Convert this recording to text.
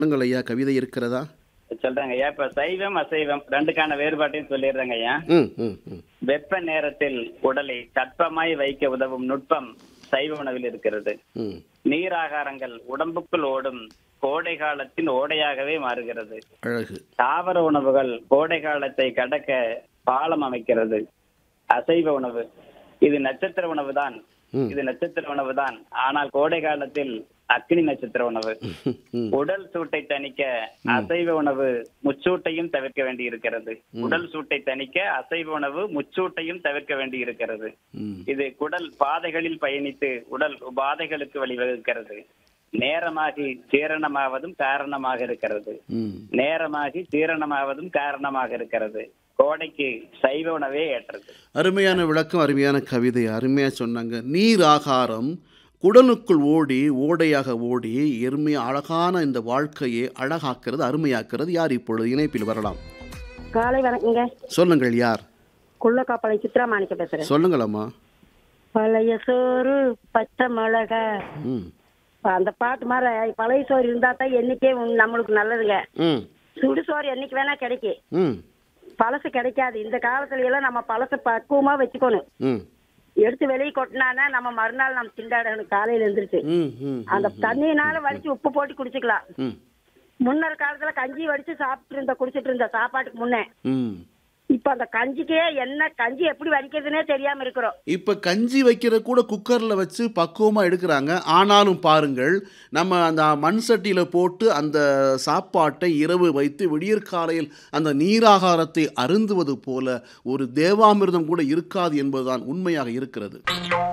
சொல்லுங்கள் ஐயா கவிதை இருக்கிறதா சொல்றேங்க ஐயா இப்ப சைவம் அசைவம் ரெண்டுக்கான வேறுபாட்டையும் சொல்லிடுறேங்க ஐயா ம் ம் ம் வெப்ப நேரத்தில் உடலை தட்பமாய் வைக்க உதவும் நுட்பம் சைவ உணவில் இருக்கிறது ம் நீராகாரங்கள் உடம்புக்குள் ஓடும் கோடை காலத்தின் ஓடையாகவே மாறுகிறது அழகு தாவர உணவுகள் கோடை காலத்தை கடக்க பாலம் அமைக்கிறது அசைவ உணவு இது நட்சத்திர உணவு தான் ம். இது நட்சத்திர உணவு தான் ஆனால் கோடை காலத்தில் அக்னி நட்சத்திர உணவு ம் உடல் சூட்டை தணிக்க அசைவ உணவு முச்சூட்டையும் தவிர்க்க வேண்டி இருக்கிறது உடல் சூட்டை தணிக்க அசைவ உணவு முச்சூட்டையும் தவிர்க்க வேண்டி இருக்கிறது ம் இது குடல் பாதைகளில் பயணித்து உடல் உபாதைகளுக்கு வழிவகுக்கிறது நேரமாகி ஜீரணமாவதும் காரணமாக இருக்கிறது ம் நேரமாகி ஜீரணமாவதும் காரணமாக இருக்கிறது கோடைக்கு சைவ உணவே ஏற்றது அருமையான விளக்கம் அருமையான கவிதை அருமையாக சொன்னாங்க நீர் ஆகாரம் குடலுக்குள் ஓடி ஓடையாக ஓடி எருமை அழகான இந்த வாழ்க்கையை அழகாக்கிறது அருமையாக்கிறது யார் இப்பொழுது இணைப்பில் வரலாம் காலை வணக்கங்க சொல்லுங்கள் யார் குள்ளக்காப்பாளை சித்ரா மாணிக்க பேசுறேன் சொல்லுங்களம்மா பழைய சோறு பச்சை மிளகா ம் அந்த பாட்டு மாதிரி பழைய சோறு இருந்தா தான் என்னைக்கே உம் நம்மளுக்கு நல்லதுங்க ம் சுடு சோறு என்னைக்கு வேணா கிடைக்கும் ம் பழசு கிடைக்காது இந்த காலத்துல எல்லாம் நம்ம பழசு பக்குவமா வச்சுக்கணும் ம் எடுத்து வெளியே கொட்டினானா நம்ம மறுநாள் நம்ம திண்டாடணும் காலையில எழுந்திருச்சு ம் ம் அந்த தண்ணியினால வடிச்சு உப்பு போட்டு குடிச்சுக்கலாம் ம் முன்னர் காலத்துல கஞ்சி வடிச்சு சாப்பிட்டு இருந்த குடிச்சிட்டு இருந்த சாப்பாட்டுக்கு முன்னே ம் இப்ப அந்த கஞ்சிக்கே என்ன கஞ்சி எப்படி வடிக்கிறதுனே தெரியாம இருக்கிறோம் இப்போ கஞ்சி வைக்கிற கூட குக்கரில் வச்சு பக்குவமாக எடுக்கிறாங்க ஆனாலும் பாருங்கள் நம்ம அந்த மண் சட்டியில் போட்டு அந்த சாப்பாட்டை இரவு வைத்து விடியற்காலையில் அந்த நீராகாரத்தை அருந்துவது போல ஒரு தேவாமிர்தம் கூட இருக்காது என்பதுதான் உண்மையாக இருக்கிறது